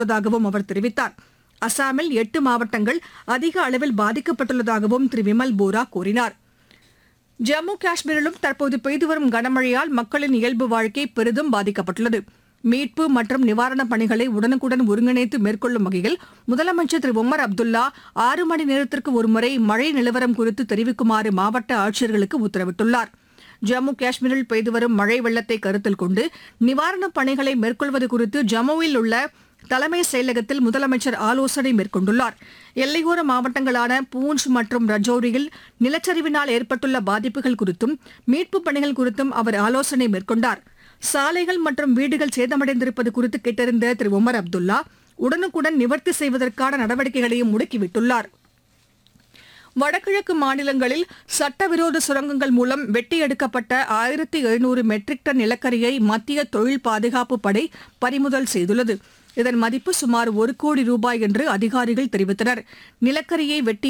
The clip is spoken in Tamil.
உள்ளதாகவும் அவர் தெரிவித்தார் அசாமில் எட்டு மாவட்டங்கள் அதிக அளவில் பாதிக்கப்பட்டுள்ளதாகவும் திரு விமல் போரா கூறினார் ஜம்மு காஷ்மீரிலும் தற்போது பெய்து வரும் கனமழையால் மக்களின் இயல்பு வாழ்க்கை பெரிதும் பாதிக்கப்பட்டுள்ளது மீட்பு மற்றும் நிவாரணப் பணிகளை உடனுக்குடன் ஒருங்கிணைத்து மேற்கொள்ளும் வகையில் முதலமைச்சர் திரு உமர் அப்துல்லா ஆறு மணி நேரத்திற்கு ஒருமுறை மழை நிலவரம் குறித்து தெரிவிக்குமாறு மாவட்ட ஆட்சியர்களுக்கு உத்தரவிட்டுள்ளார் ஜம்மு காஷ்மீரில் பெய்து வரும் மழை வெள்ளத்தை கருத்தில் கொண்டு நிவாரணப் பணிகளை மேற்கொள்வது குறித்து ஜம்முவில் உள்ள தலைமை செயலகத்தில் முதலமைச்சர் ஆலோசனை மேற்கொண்டுள்ளார் எல்லையோர மாவட்டங்களான பூஞ்ச் மற்றும் ரஜோரியில் நிலச்சரிவினால் ஏற்பட்டுள்ள பாதிப்புகள் குறித்தும் மீட்புப் பணிகள் குறித்தும் அவர் ஆலோசனை மேற்கொண்டார் சாலைகள் மற்றும் வீடுகள் சேதமடைந்திருப்பது குறித்து கேட்டறிந்த திரு உமர் அப்துல்லா உடனுக்குடன் நிவர்த்தி செய்வதற்கான நடவடிக்கைகளையும் முடுக்கிவிட்டுள்ளார் வடகிழக்கு மாநிலங்களில் சட்டவிரோத சுரங்கங்கள் மூலம் வெட்டி எடுக்கப்பட்ட ஆயிரத்தி எழுநூறு மெட்ரிக் டன் நிலக்கரியை மத்திய தொழில் பாதுகாப்பு படை பறிமுதல் செய்துள்ளது இதன் மதிப்பு சுமார் ஒரு கோடி ரூபாய் என்று அதிகாரிகள் தெரிவித்தனர் நிலக்கரியை வெட்டி